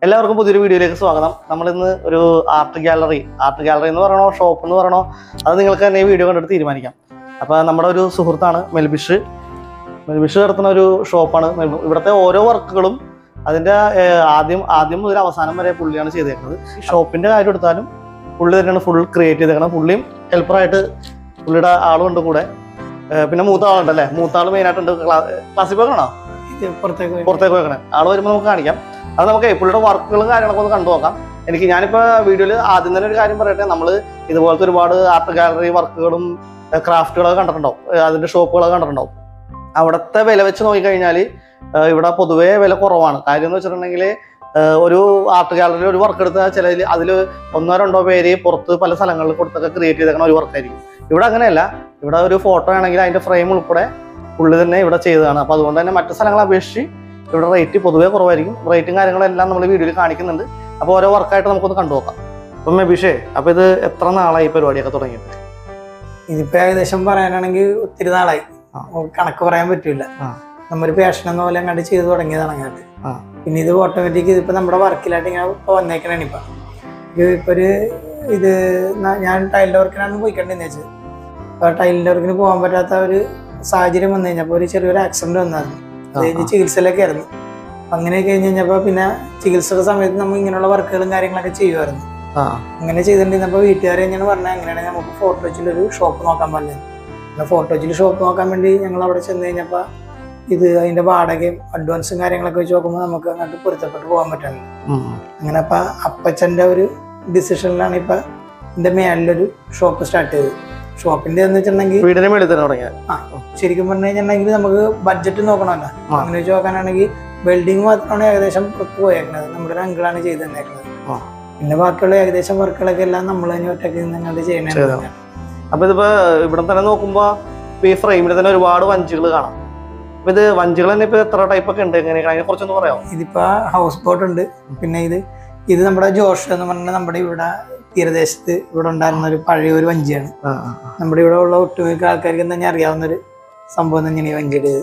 എല്ലാവർക്കും പുതിയൊരു വീഡിയോയിലേക്ക് സ്വാഗതം നമ്മളിന്ന് ഒരു ആർട്ട് ഗാലറി ആർട്ട് ഗാലറി എന്ന് പറയണോ ഷോപ്പ് എന്ന് പറയണോ അത് നിങ്ങൾക്ക് തന്നെ ഈ വീഡിയോ കണ്ടിട്ട് തീരുമാനിക്കാം അപ്പോൾ നമ്മുടെ ഒരു സുഹൃത്താണ് മെൽബിഷ് മെൽബിഷ് നടത്തുന്ന ഒരു ഷോപ്പാണ് മെൽ- ഇവിടുത്തെ ഓരോ വർക്കുകളും അതിൻ്റെ ഏഹ്, ആദ്യം ആദ്യം മുതൽ അവസാനം വരെ പുള്ളിയാണ് ചെയ്തേക്കുന്നത് ഈ ഷോപ്പിൻ്റെ കാര്യം എടുത്താലും പുള്ളി തന്നെയാണ് ഫുൾ ക്രിയേറ്റ് ചെയ്തേക്കണം പുള്ളിയും ഹെൽപ്പറായിട്ട് പുള്ളിയുടെ ആളുണ്ട് കൂടെ ഏഹ്, പിന്നെ മൂത്ത ആളുണ്ടല്ലേ മൂത്ത ആൾ മെയിനായിട്ടുണ്ട് ക്ലാസ്സിൽ പോകണോ ഇത് പുറത്തേക്ക് പോയി. പുറത്തേക്ക് വെക്കണേ ആള് വരുമ്പോൾ നമുക്ക് കാണിക്കാം അത് നമുക്ക് പുള്ളിയുടെ വർക്കുകളും കാര്യങ്ങളൊക്കെ ഒന്ന് കണ്ടു നോക്കാം എനിക്ക് ഞാനിപ്പോൾ വീഡിയോയിൽ ആദ്യം തന്നെ ഒരു കാര്യം പറയട്ടെ നമ്മൾ ഇതുപോലത്തെ ഒരുപാട് ആർട്ട് ഗാലറി വർക്കുകളും ക്രാഫ്റ്റുകളൊക്കെ കണ്ടിട്ടുണ്ടാവും ഏഹ് അതിന്റെ ഷോപ്പുകളൊക്കെ കണ്ടിട്ടുണ്ടാവും അവിടുത്തെ വില വെച്ച് നോക്കിക്കഴിഞ്ഞാൽ ഇവിടെ പൊതുവേ വില കുറവാണ് കാര്യം എന്ന് വെച്ചിട്ടുണ്ടെങ്കിൽ ഒരു ആർട്ട് ഗാലറി ഒരു വർക്ക് എടുത്താൽ ചിലതിൽ അതിൽ ഒന്നോ രണ്ടോ പേര് പുറത്ത് പല സ്ഥലങ്ങളിൽ കൊടുത്തൊക്കെ ക്രിയേറ്റ് ചെയ്തേക്കണ ഒരു വർക്കായിരിക്കും ഇവിടെ അങ്ങനെയല്ല ഇവിടെ ഒരു ഫോട്ടോ ആണെങ്കിൽ അതിന്റെ ഫ്രെയിം ഉൾപ്പെടെ പുള്ളി തന്നെ ഇവിടെ ചെയ്തതാണ് അപ്പോൾ അതുകൊണ്ട് തന്നെ മറ്റു സ്ഥലങ്ങളെ അപേക്ഷിച്ച് ഇവിടെ റേറ്റ് പൊതുവേ കുറവായിരിക്കും റേറ്റും കാര്യങ്ങളെല്ലാം നമ്മൾ വീഡിയോയിൽ കാണിക്കുന്നുണ്ട് അപ്പോൾ ഓരോ വർക്കായിട്ട് നമുക്കൊന്ന് കണ്ടു നോക്കാം അപ്പം അഭിഷേ അപ്പോൾ ഇത് എത്ര നാളായി ഈ പരിപാടിയൊക്കെ തുടങ്ങിയിട്ട് ഇതിപ്പോ ഏകദേശം പറയാനാണെങ്കിൽ ഒത്തിരി നാളായി ആ. നമുക്ക് കണക്ക് പറയാൻ പറ്റൂല ആ. നമ്മൊരു പാഷൻ എന്ന പോലെ അങ്ങോട്ട് ചെയ്ത് തുടങ്ങിയതാണ് അങ്ങോട്ട് ആ. പിന്നെ ഇത് ഓട്ടോമാറ്റിക് ഇതിപ്പോ നമ്മുടെ വർക്കിലായിട്ട് ഇങ്ങനെ ഇപ്പൊ വന്നേക്കണാണ് ഇപ്പൊ ഇത് ഇപ്പൊ ഒരു ഇത് ന- ഞാൻ ടൈലിന്റെ വർക്കിനാണ് പോയിക്കൊണ്ടിരുന്നത് വെച്ചത് അപ്പൊ ടൈലിന്റെ വർക്കിന് പോകാൻ പറ്റാത്ത ഒരു സാഹചര്യം വന്നു കഴിഞ്ഞപ്പോ ഒരു ചെറിയൊരു ആക്സിഡന്റ് വന്നായിരുന്നു അത് കഴിഞ്ഞ് ചികിത്സയിലൊക്കെ ആയിരുന്നു അപ്പൊ അങ്ങനെ കഴിഞ്ഞ് കഴിഞ്ഞപ്പോ പിന്നെ ചികിത്സയുടെ സമയത്ത് നമ്മൾ ഇങ്ങനെയുള്ള വർക്കുകളും കാര്യങ്ങളൊക്കെ ചെയ്യുമായിരുന്നു ആ അങ്ങനെ ചെയ്തിട്ടുണ്ടിരുന്നപ്പോൾ വീട്ടുകാർ തന്നെയാണ് പറഞ്ഞത് അങ്ങനെയാണെങ്കിൽ നമുക്ക് ഫോട്ടോച്ചിൽ ഒരു ഷോപ്പ് നോക്കാൻ പറഞ്ഞത് പിന്നെ ഫോട്ടോച്ചിൽ ഷോപ്പ് നോക്കാൻ വേണ്ടി ഞങ്ങൾ അവിടെ ചെന്ന് കഴിഞ്ഞപ്പോൾ ഇത് അതിന്റെ വാടകയും അഡ്വാൻസും കാര്യങ്ങളൊക്കെ വെച്ച് നോക്കുമ്പോൾ നമുക്ക് അങ്ങോട്ട് പൊരുത്തപ്പെട്ട് പോകാൻ പറ്റുന്നത് ഉം. അങ്ങനെ അപ്പം അപ്പച്ചൻ്റെ ഒരു ഡിസിഷനിലാണ് ഇപ്പം എൻ്റെ മേലിലൊരു ഷോപ്പ് സ്റ്റാർട്ട് ചെയ്തത് ഷോപ്പിന്റെ എന്ന് വെച്ചിട്ടുണ്ടെങ്കിൽ വീടിന് മേളിൽ തന്നെ തുടങ്ങിയത് ശരിക്കും പറഞ്ഞു കഴിഞ്ഞിട്ടുണ്ടെങ്കിൽ നമുക്ക് ബഡ്ജറ്റ് നോക്കണമല്ലോ ആ. അങ്ങനെ വെച്ച് നോക്കാനാണെങ്കിൽ വെൽഡിങ് മാത്രമാണ് ഏകദേശം പുറത്ത് പോയേക്കുന്നത് നമ്മുടെ ഒരു അങ്കിളാണ് ചെയ്ത് തന്നേക്കുന്നത് ആ. പിന്നെ ബാക്കിയുള്ള ഏകദേശം വർക്കുകളൊക്കെ എല്ലാം നമ്മൾ തന്നെ ഒറ്റയ്ക്ക് നിന്നുകൊണ്ട് ചെയ്യണേ ചെയ്തതാണ്. അപ്പോൾ ഇതിപ്പോൾ ഇവിടെ തന്നെ നോക്കുമ്പോൾ ഈ ഫ്രെയിമിൽ തന്നെ ഒരുപാട് വഞ്ചികൾ കാണാം അപ്പോൾ ഇത് വഞ്ചികൾ തന്നെ ഇപ്പോൾ എത്ര ടൈപ്പ് ഒക്കെ ഉണ്ട് എങ്ങനെയാണ് അതിനെ കുറിച്ചൊന്ന് പറയാമോ ഇതിപ്പോ ഹൗസ് ബോട്ട് ഉണ്ട് പിന്നെ ഇത് ഇത് നമ്മുടെ ജോഷ് എന്ന് പറഞ്ഞ നമ്മുടെ ഇവിടെ തീരദേശത്ത് ഇവിടെ ഉണ്ടായിരുന്ന ഒരു പഴയ ഒരു വഞ്ചിയാണ് ആ ആ, ആ. നമ്മുടെ ഇവിടെ ഉള്ള ഒട്ടുമിക്ക ആൾക്കാർക്ക് തന്നെ അറിയാവുന്ന ഒരു സംഭവം തന്നെയാണ് ഈ വഞ്ചിയുടേത്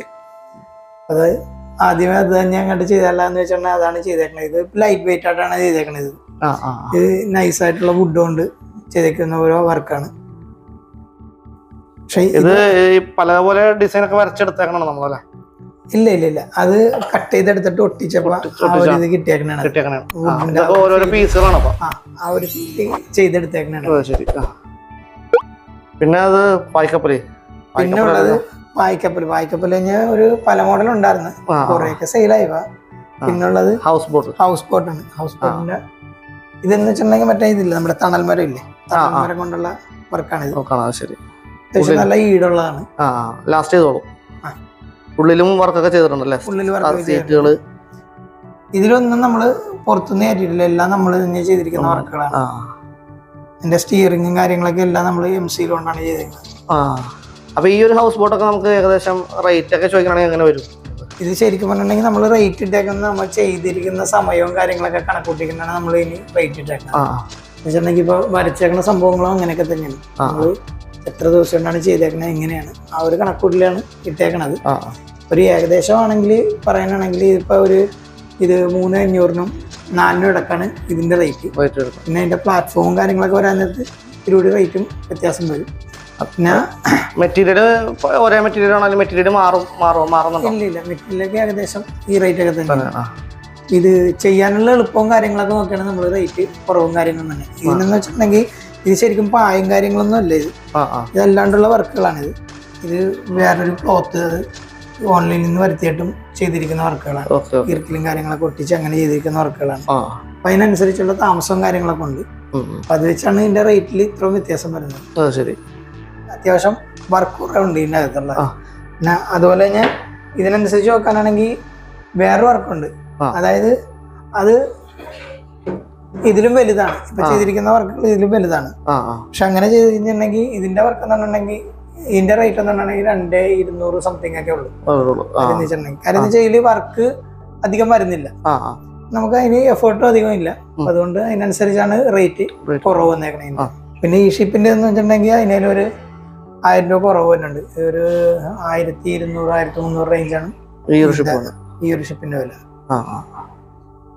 അത് ആദ്യമേ അത് തന്നെ അങ്ങോട്ട് ചെയ്തല്ല എന്ന് വെച്ചിട്ടുണ്ടെങ്കിൽ അതാണ് ചെയ്തേക്കണത് ഇത് ലൈറ്റ് വെയിറ്റ് ആയിട്ടാണ് ചെയ്തേക്കണത് ആ ആ ആ. ഇത് നൈസ് ആയിട്ടുള്ള വുഡ് കൊണ്ട് ചെയ്തേക്കുന്ന ഓരോ വർക്കാണ് പക്ഷെ ഇത് ഇത് ഈ പല പോലെ ഡിസൈൻ ഒക്കെ വരച്ചെടുത്തേക്കണം നമ്മളല്ലേ ഇല്ല ഇല്ല ഇല്ല അത് കട്ട് ചെയ്തെടുത്തിട്ട് ഒട്ടിച്ചപ്പോ ഒട്ടിച്ച് ആ ഒരു ഇത് കിട്ടിയേക്കണാണ് കിട്ടിയേക്കണേ വുഡിന്റെ ഇതൊക്കെ ഓരോരോ പീസുകളാണ് അപ്പോൾ ആ ആ ഒരു ചെയ്തെടുത്തേക്കണാണ് ഓ, ശരി ആ. പിന്നെ അത് പായ്ക്കപ്പല് പിന്നെ ഉള്ളത് വായിക്കപ്പൽ വായിക്കപ്പൽ കഴിഞ്ഞാൽ ഒരു പല മോഡൽ ഉണ്ടായിരുന്നു കുറെയൊക്കെ സെയിലായി പിന്നുള്ളത് ഹൗസ് ബോട്ട് ഹൗസ് ബോട്ടാണ് ഹൗസ് ബോട്ടിന്റെ ഇതെന്ന് വെച്ചിട്ടുണ്ടെങ്കിൽ മറ്റേ ഇതില്ല നമ്മുടെ തണൽ മരം ഇല്ലേ തണൽ ആ. മരം കൊണ്ടുള്ള വർക്കാണ് ഇത് നോക്കണം അത് ശരി അത്യാവശ്യം നല്ല ഈടുള്ളതാണ് ആ ലാസ്റ്റ് ചെയ്തോളൂ ആ. ഉള്ളിലും വർക്കൊക്കെ ചെയ്തിട്ടുണ്ടല്ലേ ഉള്ളിൽ വർക്ക് സീറ്റുകള് ഇതിലൊന്നും നമ്മൾ പുറത്തുനിന്ന് കയറ്റിയിട്ടില്ല എല്ലാം നമ്മൾ തന്നെ ചെയ്തിരിക്കുന്ന വർക്കുകളാണ് ആ അതിന്റെ സ്റ്റിയറിങ്ങും കാര്യങ്ങളൊക്കെ എല്ലാം നമ്മൾ എം സിയിൽ കൊണ്ടാണ് ചെയ്തിരിക്കുന്നത് ആ അപ്പൊ ഈ ഒരു ഹൗസ് ബോട്ടൊക്കെ നമുക്ക് ഏകദേശം റേറ്റ് ഒക്കെ ചോദിക്കണമെങ്കിൽ എങ്ങനെ വരും ഇത് ശരിക്കും പറഞ്ഞിട്ടുണ്ടെങ്കിൽ നമ്മൾ റേറ്റ് ഇട്ടേക്കുന്ന നമ്മൾ ചെയ്തിരിക്കുന്ന സമയവും കാര്യങ്ങളൊക്കെ കണക്കൂട്ടിക്കുന്നതാണ് നമ്മൾ ഇനി റേറ്റ് ഇട്ടേക്കുന്നത് ആ വെച്ചിട്ടുണ്ടെങ്കിൽ ഇപ്പോൾ വരച്ചേക്കുന്ന സംഭവങ്ങളും അങ്ങനെയൊക്കെ തന്നെയാണ് ആ. നമ്മൾ എത്ര ദിവസം കൊണ്ടാണ് ചെയ്തേക്കുന്നത് എങ്ങനെയാണ് ആ ഒരു കണക്കൂട്ടിലാണ് ഇട്ടേക്കണത് ആ ഒരു ഏകദേശം ആണെങ്കിൽ പറയാനാണെങ്കിൽ ഇപ്പോൾ ഒരു ഇത് മൂന്ന് അഞ്ഞൂറിനും നാലിനും ഇടക്കാണ് ഇതിൻ്റെ റേറ്റ് റേറ്റ് എടുക്കും പിന്നെ അതിൻ്റെ പ്ലാറ്റ്ഫോമും കാര്യങ്ങളൊക്കെ വരാൻ നേരത്ത് ഇതിലൂടെ റേറ്റും വ്യത്യാസം വരും പിന്നെ മെറ്റീരിയൽ ഒരേ മെറ്റീരിയൽ ആണെങ്കിലും മെറ്റീരിയൽ മാറും മാറും മാറുന്നുണ്ടോ ഇല്ല ഇല്ല മെറ്റീരിയലൊക്കെ ഏകദേശം ഈ റേറ്റ് ഒക്കെ തന്നെ തന്നെ ആ ഇത് ചെയ്യാനുള്ള എളുപ്പവും കാര്യങ്ങളൊക്കെ നോക്കിയാണ് നമ്മൾ റേറ്റ് കുറവും കാര്യങ്ങളും തന്നെ ഇതിനെന്ന് വെച്ചിട്ടുണ്ടെങ്കിൽ ഇത് ശരിക്കും പായും കാര്യങ്ങളൊന്നും അല്ല ഇത് ആ ആ ഇതല്ലാണ്ടുള്ള വർക്കുകളാണിത് ഇത് വേറൊരു ക്ലോത്ത് അത് ഓൺലൈനിൽ നിന്ന് വരുത്തിയിട്ടും ചെയ്തിരിക്കുന്ന വർക്കുകളാണ് ഓക്കെ ഓക്കെ ഇറുക്കിലും കാര്യങ്ങളൊക്കെ ഒട്ടിച്ച് അങ്ങനെ ചെയ്തിരിക്കുന്ന വർക്കുകളാണ് ആ അപ്പം അതിനനുസരിച്ചുള്ള താമസവും കാര്യങ്ങളൊക്കെ ഉണ്ട് ഉം, ഉം. അപ്പം അത് വെച്ചാണ് ഇതിൻ്റെ റേറ്റിൽ ഇത്രയും വ്യത്യാസം വരുന്നത് അത് ശരി അത്യാവശ്യം വർക്ക് കുറവുണ്ട് ഇതിൻ്റെ അകത്തുള്ള ആ. പിന്നെ അതുപോലെ തന്നെ ഇതിനനുസരിച്ച് നോക്കാനാണെങ്കിൽ വേറെ വർക്കുണ്ട് ആ. അതായത് അത് ഇതിലും വലുതാണ് ഇപ്പൊ ആ. ചെയ്തിരിക്കുന്ന വർക്കുകൾ ഇതിലും വലുതാണ് ആ ആ പക്ഷെ അങ്ങനെ ചെയ്ത് കഴിഞ്ഞിട്ടുണ്ടെങ്കിൽ ഇതിന്റെ വർക്ക് എന്ന് പറഞ്ഞിട്ടുണ്ടെങ്കിൽ ഇതിന്റെ റേറ്റ് എന്ന് പറഞ്ഞിട്ടുണ്ടെങ്കിൽ രണ്ടേ ഇരുന്നൂറ് സംതിങ് ഒക്കെ ഉള്ളൂ അതേ ഉള്ളൂ. ആ കാര്യം എന്ന് വെച്ചിട്ടുണ്ടെങ്കിൽ കാര്യം എന്ന് വെച്ചാൽ ഇതിൽ വർക്ക് അധികം വരുന്നില്ല ആ ആ നമുക്ക് അതിന് എഫേർട്ടും അധികം ഇല്ല ഉം. അതുകൊണ്ട് അതിനനുസരിച്ചാണ് റേറ്റ് Rate. കുറവ് വന്നേക്കണേ ആ. പിന്നെ ഈ ഷിപ്പിന്റെ എന്ന് വെച്ചിട്ടുണ്ടെങ്കിൽ അതിനൊരു ആയിരം രൂപ കുറവ് വരുന്നുണ്ട് ഒരു ആയിരത്തി ഇരുന്നൂറ് ആയിരത്തി മുന്നൂറ് റേഞ്ചാണ് ഈ ഒരു ഷിപ്പ് ഈ ഒരു ഷിപ്പിന്റെ വില ആ ആ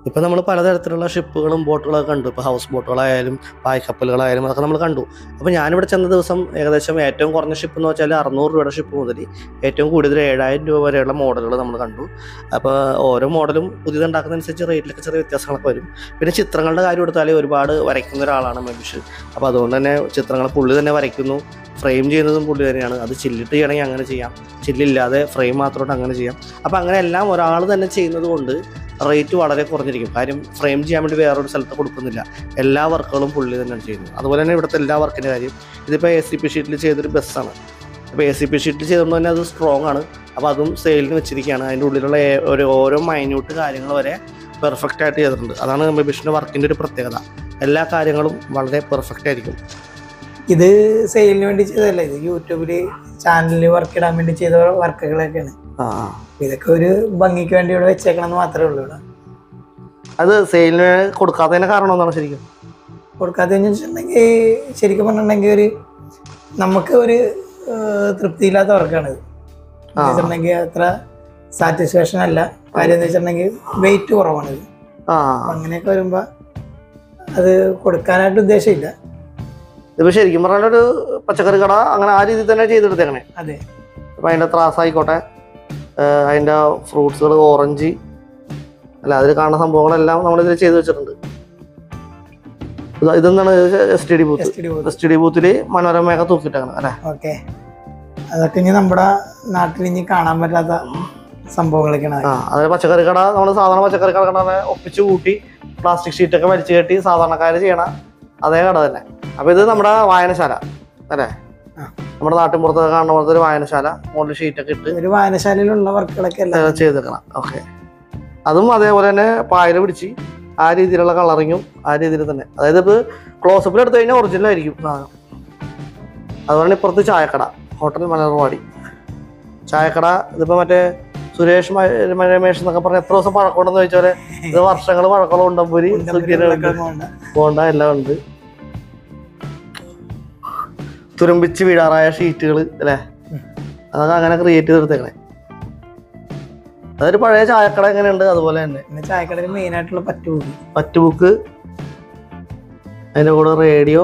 ഇപ്പം നമ്മൾ പലതരത്തിലുള്ള ഷിപ്പുകളും ബോട്ടുകളൊക്കെ കണ്ടു ഇപ്പോൾ ഹൗസ് ബോട്ടുകളായാലും പായ്ക്കപ്പലുകളായാലും അതൊക്കെ നമ്മൾ കണ്ടു അപ്പോൾ ഞാനിവിടെ ചെന്ന ദിവസം ഏകദേശം ഏറ്റവും കുറഞ്ഞ ഷിപ്പ് എന്ന് വെച്ചാൽ അറുന്നൂറ് രൂപയുടെ ഷിപ്പ് മുതൽ ഏറ്റവും കൂടുതൽ ഏഴായിരം രൂപ വരെയുള്ള മോഡലുകൾ നമ്മൾ കണ്ടു അപ്പോൾ ഓരോ മോഡലും പുതിയതുണ്ടാക്കുന്നതനുസരിച്ച് റേറ്റിലൊക്കെ ചെറിയ വ്യത്യാസങ്ങളൊക്കെ വരും പിന്നെ ചിത്രങ്ങളുടെ കാര്യം എടുത്താൽ ഒരുപാട് വരയ്ക്കുന്ന ഒരാളാണ് മെബിഷ് അപ്പോൾ അതുകൊണ്ട് തന്നെ ചിത്രങ്ങൾ പുള്ളി തന്നെ വരയ്ക്കുന്നു ഫ്രെയിം ചെയ്യുന്നതും പുള്ളി തന്നെയാണ് അത് ചില്ലിട്ട് ചെയ്യണമെങ്കിൽ അങ്ങനെ ചെയ്യാം ചില്ലില്ലാതെ ഫ്രെയിം മാത്രമായിട്ട് അങ്ങനെ ചെയ്യാം അപ്പോൾ അങ്ങനെ എല്ലാം ഒരാൾ തന്നെ ചെയ്യുന്നത് കൊണ്ട് റേറ്റ് വളരെ കുറഞ്ഞിരിക്കും കാര്യം ഫ്രെയിം ചെയ്യാൻ വേണ്ടി വേറൊരു സ്ഥലത്ത് കൊടുക്കുന്നില്ല എല്ലാ വർക്കുകളും പുള്ളി തന്നെയാണ് ചെയ്യുന്നത് അതുപോലെ തന്നെ ഇവിടുത്തെ എല്ലാ വർക്കിൻ്റെ കാര്യം ഇതിപ്പോൾ എ സി പി ഷീറ്റിൽ ചെയ്തൊരു ബസ്സാണ് അപ്പോൾ എ സി പി ഷീറ്റിൽ ചെയ്തുകൊണ്ട് തന്നെ അത് സ്ട്രോങ് ആണ് അപ്പോൾ അതും സെയിലിന് വെച്ചിരിക്കുകയാണ് അതിൻ്റെ ഉള്ളിലുള്ള ഏ- ഒരു ഓരോ മൈന്യൂട്ട് കാര്യങ്ങൾ വരെ പെർഫെക്റ്റ് ആയിട്ട് ചെയ്തിട്ടുണ്ട് അതാണ് മെബിഷിൻ്റെ വർക്കിൻ്റെ ഒരു പ്രത്യേകത എല്ലാ കാര്യങ്ങളും വളരെ പെർഫെക്റ്റ് ആയിരിക്കും ഇത് സെയിലിന് വേണ്ടി ചെയ്തതല്ല ഇത് യൂട്യൂബിൽ ചാനലിൽ വർക്ക് ഇടാൻ വേണ്ടി ചെയ്ത വർക്കുകളൊക്കെയാണ് ആ ആ. ഇതൊക്കെ ഒരു ഭംഗിക്ക് വേണ്ടി ഇവിടെ വെച്ചേക്കണമെന്ന് മാത്രമേ ഉള്ളൂ ഇവിടെ അത് സെയിലിന് കൊടുക്കാത്തതിന് കാരണം എന്താണ് ശരിക്കും കൊടുക്കാത്തതെന്ന് വെച്ചിട്ടുണ്ടെങ്കിൽ ശരിക്കും പറഞ്ഞിട്ടുണ്ടെങ്കിൽ ഒരു നമുക്ക് ഒരു ഏഹ്, തൃപ്തിയില്ലാത്ത വർക്കാണിത് ആ. വെച്ചിട്ടുണ്ടെങ്കിൽ അത്ര സാറ്റിസ്ഫാക്ഷൻ അല്ല കാര്യം എന്ന് വെച്ചിട്ടുണ്ടെങ്കിൽ വെയിറ്റ് കുറവാണിത് ആ അപ്പം അങ്ങനെയൊക്കെ വരുമ്പോൾ അത് കൊടുക്കാനായിട്ട് ഉദ്ദേശമില്ല ഇതിപ്പോൾ ശരിക്കും പറഞ്ഞാൽ ഒരു പച്ചക്കറി കട അങ്ങനെ ആ രീതിയിൽ തന്നെ ചെയ്തെടുത്തേക്കണേ അതെ അപ്പം അതിൻ്റെ ത്രാസ് ആയിക്കോട്ടെ ഏഹ് അതിൻ്റെ ഫ്രൂട്ട്സുകൾ ഓറഞ്ച് അല്ല അതിൽ കാണുന്ന സംഭവങ്ങളെല്ലാം നമ്മളിതിൽ ചെയ്ത് വെച്ചിട്ടുണ്ട് ഇത് ഇതെന്താണ് S T D booth S T D S T D ബൂത്തിൽ മനോരമയൊക്കെ തൂക്കിയിട്ടാണ് അല്ലേ ഓക്കെ അതൊക്കെ ഇനി നമ്മുടെ നാട്ടിൽ ഇനി കാണാൻ പറ്റാത്ത സംഭവങ്ങളൊക്കെയാണ് ആ അതായത് പച്ചക്കറി കട നമ്മൾ സാധാരണ പച്ചക്കറി കട ഒപ്പിച്ച് കൂട്ടി പ്ലാസ്റ്റിക് ഷീറ്റൊക്കെ വലിച്ചു കെട്ടി സാധാരണക്കാർ ചെയ്യണ അതേ കട തന്നെ അപ്പോൾ ഇത് നമ്മുടെ വായനശാല അല്ലേ ആ. നമ്മുടെ നാട്ടിൻപുറത്ത് കാണുന്ന പോലത്തെ ഒരു വായനശാല മുകളിൽ ഷീറ്റൊക്കെ ഇട്ട് ഒരു വായനശാലയിലുള്ള വർക്കുകളൊക്കെ എല്ലാം ഏഹ് ചെയ്തേക്കണം ഓക്കെ അതും അതേപോലെ തന്നെ പായൽ പിടിച്ച് ആ രീതിയിലുള്ള കളറിങ്ങും ആ രീതിയിൽ തന്നെ അതായത് ഇപ്പോൾ ക്ലോസപ്പിൽ എടുത്തു കഴിഞ്ഞാൽ ഒറിജിനൽ ആയിരിക്കും സാധനം അതുപോലെ ഇപ്പുറത്ത് ചായക്കട ഹോട്ടൽ മലർവാടി ചായക്കട ഇതിപ്പോൾ മറ്റേ സുരേഷ് മ- മ- രമേഷ് എന്നൊക്കെ പറഞ്ഞ എത്ര ദിവസം പഴക്കമുണ്ടെന്ന് ചോദിച്ചാൽ ഇത് വർഷങ്ങൾ പഴക്കമുള്ള ഉണ്ടമ്പൂരി സുഖിയനുണ്ട് പോണ്ട എല്ലാം ഉണ്ട് തുരുമ്പിച്ച് വീഴാറായ ഷീറ്റുകൾ അല്ലേ ഉം. അതൊക്കെ അങ്ങനെ ക്രിയേറ്റ് ചെയ്തെടുത്തേക്കണേ അതൊരു പഴയ ചായക്കട എങ്ങനെയുണ്ട് അതുപോലെ തന്നെ പിന്നെ ചായക്കടയിൽ മെയിൻ ആയിട്ടുള്ള പറ്റുകൂടി പറ്റ് ബുക്ക് അതിൻ്റെ കൂടെ റേഡിയോ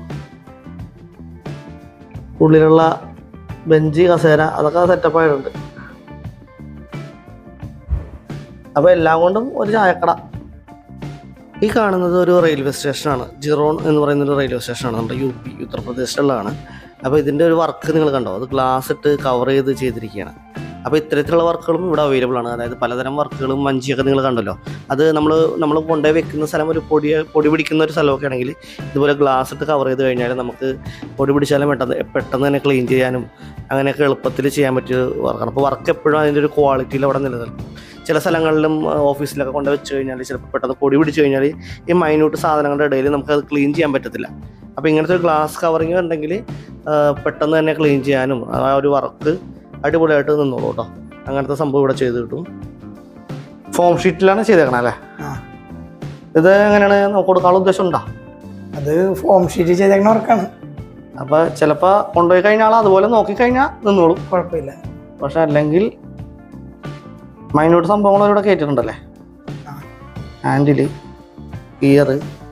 ഉള്ളിലുള്ള ബെഞ്ച് കസേര അതൊക്കെ സെറ്റപ്പ് ആയിട്ടുണ്ട് അപ്പോൾ എല്ലാം കൊണ്ടും ഒരു ചായക്കട ഈ കാണുന്നത് ഒരു റെയിൽവേ സ്റ്റേഷനാണ് ജിറോൺ എന്ന് പറയുന്ന ഒരു റെയിൽവേ സ്റ്റേഷനാണ് നമ്മുടെ യു പി ഉത്തർപ്രദേശിലുള്ളതാണ് അപ്പോൾ ഇതിൻ്റെ ഒരു വർക്ക് നിങ്ങൾ കണ്ടോ അത് ഗ്ലാസ് ഇട്ട് കവർ ചെയ്ത് ചെയ്തിരിക്കുകയാണ് അപ്പോൾ ഇത്തരത്തിലുള്ള വർക്കുകളും ഇവിടെ അവൈലബിൾ ആണ് അതായത് പലതരം വർക്കുകളും വഞ്ചിയൊക്കെ നിങ്ങൾ കണ്ടല്ലോ അത് നമ്മൾ നമ്മൾ കൊണ്ടുപോയി വെക്കുന്ന സ്ഥലം ഒരു പൊടി പൊടി പിടിക്കുന്ന ഒരു സ്ഥലമൊക്കെ ആണെങ്കിൽ ഇതുപോലെ ഗ്ലാസ് ഇട്ട് കവർ ചെയ്ത് കഴിഞ്ഞാൽ നമുക്ക് പൊടി പിടിച്ചാലും പെട്ടെന്ന് പെട്ടെന്ന് തന്നെ ക്ലീൻ ചെയ്യാനും അങ്ങനെയൊക്കെ എളുപ്പത്തിൽ ചെയ്യാൻ പറ്റിയ വർക്കാണ് അപ്പോൾ വർക്ക് എപ്പോഴും അതിൻ്റെ ഒരു ക്വാളിറ്റിയിൽ അവിടെ നിലനിൽക്കും ചില സ്ഥലങ്ങളിലും ആ, ഓഫീസിലൊക്കെ കൊണ്ട് വെച്ച് കഴിഞ്ഞാൽ ചിലപ്പോൾ പെട്ടെന്ന് പൊടി പിടിച്ച് കഴിഞ്ഞാൽ ഈ മൈന്യൂട്ട് സാധനങ്ങളുടെ ഇടയിൽ നമുക്കത് ക്ലീൻ ചെയ്യാൻ പറ്റത്തില്ല അപ്പോൾ ഇങ്ങനത്തെ ഒരു ഗ്ലാസ് കവറിങ് ഉണ്ടെങ്കിൽ ആ, പെട്ടെന്ന് തന്നെ ക്ലീൻ ചെയ്യാനും ആ ഒരു വർക്ക് അടിപൊളിയായിട്ട് നിന്നോളൂ കേട്ടോ അങ്ങനത്തെ സംഭവം ഇവിടെ ചെയ്ത് കിട്ടും ഫോം ഷീറ്റിലാണ് ചെയ്തേക്കണേ അല്ലേ ആ ഇത് എങ്ങനെയാണ് നമുക്ക് കൊടുക്കാനുള്ള ഉദ്ദേശം ഉണ്ടോ അത് ഫോം ഷീറ്റ് ചെയ്തേക്കുന്ന വർക്കാണ് അപ്പോൾ ചിലപ്പോൾ കൊണ്ടുപോയി കഴിഞ്ഞാൽ അതുപോലെ നോക്കിക്കഴിഞ്ഞാൽ നിന്നോളും കുഴപ്പമില്ല പക്ഷെ അല്ലെങ്കിൽ മൈന്യൂട്ട് സംഭവങ്ങൾ ഇവിടെ കയറ്റിട്ടുണ്ടല്ലേ ആ. ഹാൻഡില് ഗിയർ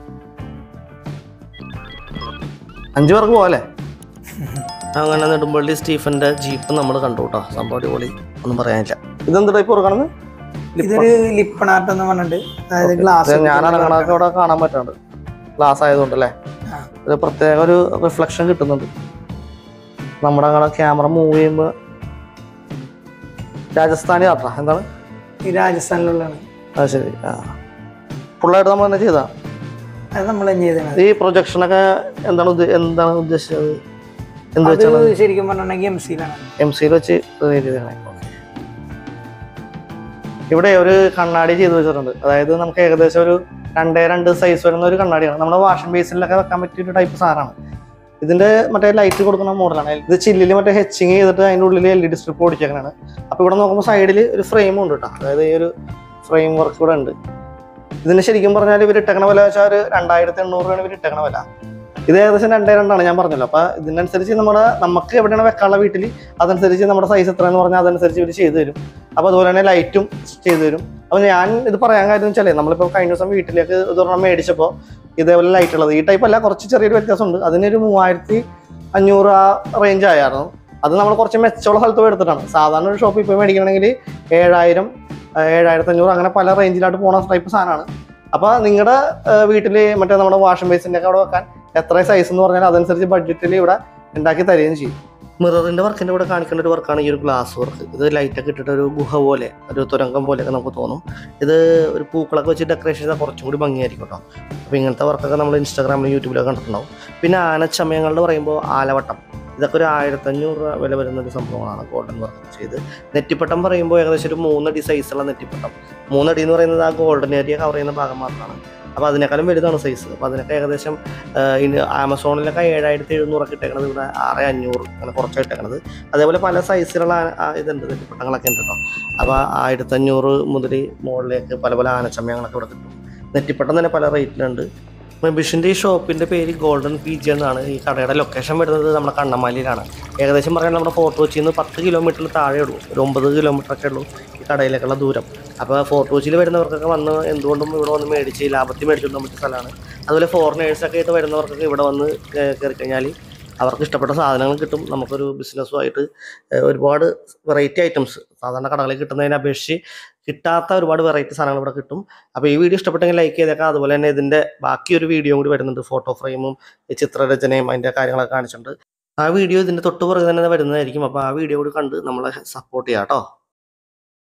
അഞ്ചു പേർക്ക് പോകല്ലേ അങ്ങനെ നെടുമ്പള്ളി സ്റ്റീഫന്റെ ജീപ്പ് നമ്മൾ കണ്ടു കേട്ടോ സംഭവം അടിപൊളി ഒന്നും പറയാനില്ല ഇതെന്ത് ടൈപ്പ് കൊടുക്കണത് ഇതൊരു ലിപ്പണാർട്ട് എന്ന് പറഞ്ഞിട്ട് അതായത് ഗ്ലാസ് ഞാൻ ഇറങ്ങണതൊക്കെ ഇവിടെ കാണാൻ പറ്റുന്നുണ്ട് ഗ്ലാസ് ആയതുകൊണ്ടല്ലേ ആ. ഒരു പ്രത്യേക ഒരു റിഫ്ലക്ഷൻ കിട്ടുന്നുണ്ട് നമ്മുടെ അങ്ങനെ ക്യാമറ മൂവ് ചെയ്യുമ്പോൾ രാജസ്ഥാനി ആട്ടാ എന്താണ് ഈ രാജസ്ഥാനിലുള്ളതാണ് അത് ശരി ആ ഫുള്ളായിട്ട് നമ്മൾ തന്നെ ചെയ്താ അത് നമ്മൾ ചെയ്തത് ഈ പ്രൊജക്ഷനൊക്കെ എന്താണ് ഉദ്ദേ- എന്താണ് ഉദ്ദേശിച്ചത് എന്ത് അത് വെച്ചാണ് ശരിക്കും പറഞ്ഞിട്ടുണ്ടെങ്കിൽ എം സിയിലാണ് എം സിയിൽ വെച്ച് create ചെയ്തതാണ്. ഇവിടെ ഒരു കണ്ണാടി ചെയ്തു വെച്ചിട്ടുണ്ട് അതായത് നമുക്ക് ഏകദേശം ഒരു രണ്ടേ രണ്ട് സൈസ് വരുന്ന ഒരു കണ്ണാടിയാണ് നമ്മുടെ വാഷിംഗ് ബേസിലൊക്കെ വെക്കാൻ പറ്റിയ ഒരു ടൈപ്പ് സാധനമാണ് ഇതിന്റെ മറ്റേ ലൈറ്റ് കൊടുക്കുന്ന മോഡലാണ് ഇത് ചില്ലിൽ മറ്റേ ഹെച്ചിങ് ചെയ്തിട്ട് അതിൻ്റെ ഉള്ളിൽ എൽ ഇ ഡി സ്ട്രിപ്പ് ഓടിച്ചേക്കണാണ് അപ്പോൾ ഇവിടെ നോക്കുമ്പോൾ സൈഡിൽ ഒരു ഫ്രെയിമും ഉണ്ട് കേട്ടോ അതായത് ഈ ഒരു ഫ്രെയിം വർക്ക് ഇവിടെ ഉണ്ട് ഇതിന് ശരിക്കും പറഞ്ഞാൽ ഇവർ ഇട്ടക്കണ വില വെച്ചാൽ ഒരു രണ്ടായിരത്തി എണ്ണൂറ് രൂപയാണ് ഇവർ ഇട്ടക്കണ വില ഇത് ഏകദേശം രണ്ടേ രണ്ടാണ് ഞാൻ പറഞ്ഞല്ലോ അപ്പോൾ ഇതിനനുസരിച്ച് നമ്മുടെ നമുക്ക് എവിടെയാണ് വെക്കാനുള്ള വീട്ടിൽ അതനുസരിച്ച് നമ്മുടെ സൈസ് എത്രയെന്ന് പറഞ്ഞാൽ അതനുസരിച്ച് ഇവർ ചെയ്തു തരും അപ്പോൾ അതുപോലെ തന്നെ ലൈറ്റും ചെയ്തു തരും അപ്പോൾ ഞാൻ ഇത് പറയാൻ കാര്യം വെച്ചാൽ നമ്മളിപ്പോൾ കഴിഞ്ഞ ദിവസം വീട്ടിലേക്ക് ഇത് ഒരെണ്ണം മേടിച്ചപ്പോൾ ഇതേപോലെ ലൈറ്റ് ഉള്ളത് ഈ ടൈപ്പ് അല്ല കുറച്ച് ചെറിയൊരു വ്യത്യാസമുണ്ട് അതിനൊരു മൂവായിരത്തി അഞ്ഞൂറ് ആ റേഞ്ച് ആയിരുന്നു അത് നമ്മൾ കുറച്ച് മെച്ചമുള്ള സ്ഥലത്ത് പോയി എടുത്തിട്ടാണ് സാധാരണ ഒരു ഷോപ്പിൽ പോയി മേടിക്കണമെങ്കിൽ ഏഴായിരം ഏഴായിരത്തി അഞ്ഞൂറ് അങ്ങനെ പല റേഞ്ചിലായിട്ട് പോണ ടൈപ്പ് സാധനമാണ് അപ്പോൾ നിങ്ങളുടെ വീട്ടിൽ മറ്റേ നമ്മുടെ വാഷിംഗ് ബേസിൻ്റെ ഒക്കെ അവിടെ വെക്കാൻ എത്ര സൈസ് എന്ന് പറഞ്ഞാൽ അതനുസരിച്ച് ബഡ്ജറ്റിൽ ഇവിടെ ഉണ്ടാക്കി തരികയും ചെയ്യും മിററിന്റെ വർക്കിന്റെ കൂടെ കാണിക്കേണ്ട ഒരു വർക്കാണ് ഈ ഒരു ഗ്ലാസ് വർക്ക് ഇത് ലൈറ്റൊക്കെ ഇട്ടിട്ട് ഒരു ഗുഹ പോലെ ഒരു തുരങ്കം പോലെയൊക്കെ നമുക്ക് തോന്നും ഇത് ഒരു പൂക്കളൊക്കെ വെച്ച് ഡെക്കറേഷൻ ചെയ്താൽ കുറച്ചും കൂടി ഭംഗിയായിരിക്കും കേട്ടോ അപ്പോൾ ഇങ്ങനത്തെ വർക്കൊക്കെ നമ്മൾ ഇൻസ്റ്റാഗ്രാമിലും യൂട്യൂബിലൊക്കെ കണ്ടിട്ടുണ്ടാവും പിന്നെ ആനച്ചമയങ്ങളുടെ പറയുമ്പോൾ ആലവട്ടം ഇതൊക്കെ ഒരു ആയിരത്തഞ്ഞൂറ് രൂപ വില വരുന്ന ഒരു സംഭവമാണ് ഗോൾഡൻ വർക്ക് ചെയ്ത് നെറ്റിപ്പട്ടം പറയുമ്പോൾ ഏകദേശം ഒരു മൂന്നടി സൈസുള്ള നെറ്റിപ്പട്ടം മൂന്നടി എന്ന് പറയുന്നത് ആ ഗോൾഡൻ ഏരിയ കവർ ചെയ്യുന്ന ഭാഗം മാത്രമാണ് അപ്പോൾ അതിനേക്കാളും വലുതാണ് സൈസ് അപ്പോൾ അതിനൊക്കെ ഏകദേശം ആഹ് ഇനി ആമസോണിലൊക്കെ ഏഴായിരത്തി എഴുന്നൂറൊക്കെ ഇട്ടേക്കണത് ഇവിടെ ആറ് അഞ്ഞൂറ് അങ്ങനെ കുറച്ചാണ് ഇട്ടേക്കണത് അതേപോലെ പല സൈസിലുള്ള ആ- ആ ഇതുണ്ട് നെറ്റിപ്പട്ടങ്ങളൊക്കെ ഉണ്ട് കേട്ടോ അപ്പോൾ ആയിരത്തഞ്ഞൂറ് മുതൽ മുകളിലേക്ക് പല പല ആനച്ചമയങ്ങളൊക്കെ ഇവിടെ കിട്ടും നെറ്റിപ്പട്ടം തന്നെ പല റേറ്റിലുണ്ട് മെബിഷിൻ്റെ ഈ ഷോപ്പിൻ്റെ പേര് ഗോൾഡൻ പി ജി എന്നാണ് ഈ കടയുടെ ലൊക്കേഷൻ വരുന്നത് നമ്മുടെ കണ്ണമാലിയിലാണ് ഏകദേശം പറയാൻ നമ്മുടെ ഫോർട്ട് കൊച്ചിയിൽ നിന്ന് പത്ത് കിലോമീറ്ററിൽ താഴെ ഉള്ളൂ ഒരു ഒമ്പത് കിലോമീറ്റർ ഒക്കെ ഉള്ളൂ ഈ കടയിലേക്കുള്ള ദൂരം അപ്പോൾ ഫോർട്ട് കൊച്ചിയിൽ വരുന്നവർക്കൊക്കെ വന്ന് എന്തുകൊണ്ടും ഇവിടെ വന്ന് മേടിച്ച് ലാഭത്തിൽ മേടിച്ചുകൊണ്ട് പറ്റിയ സ്ഥലമാണ് അതുപോലെ ഫോറിനേഴ്സൊക്കെ ആയിട്ട് വരുന്നവർക്കൊക്കെ ഇവിടെ വന്ന് കയറി കഴിഞ്ഞാൽ അവർക്ക് ഇഷ്ടപ്പെട്ട സാധനങ്ങൾ കിട്ടും നമുക്കൊരു ബിസിനസ്സുമായിട്ട് ഒരുപാട് വെറൈറ്റി ഐറ്റംസ് സാധാരണ കടകളിൽ കിട്ടുന്നതിനെ അപേക്ഷിച്ച് കിട്ടാത്ത ഒരുപാട് വെറൈറ്റി സാധനങ്ങൾ ഇവിടെ കിട്ടും അപ്പോൾ ഈ വീഡിയോ ഇഷ്ടപ്പെട്ടെങ്കിൽ ലൈക്ക് ചെയ്തേക്കാം അതുപോലെ തന്നെ ഇതിൻ്റെ ബാക്കി ഒരു വീഡിയോ കൂടി വരുന്നുണ്ട് ഫോട്ടോ ഫ്രെയിമും ഈ ചിത്രരചനയും അതിൻ്റെ കാര്യങ്ങളൊക്കെ കാണിച്ചിട്ടുണ്ട് ആ വീഡിയോ ഇതിൻ്റെ തൊട്ട് പുറകെ തന്നെ വരുന്നതായിരിക്കും അപ്പോൾ ആ വീഡിയോ കൂടി കണ്ട് നമ്മളെ സപ്പോർട്ട് ചെയ്യാം കേട്ടോ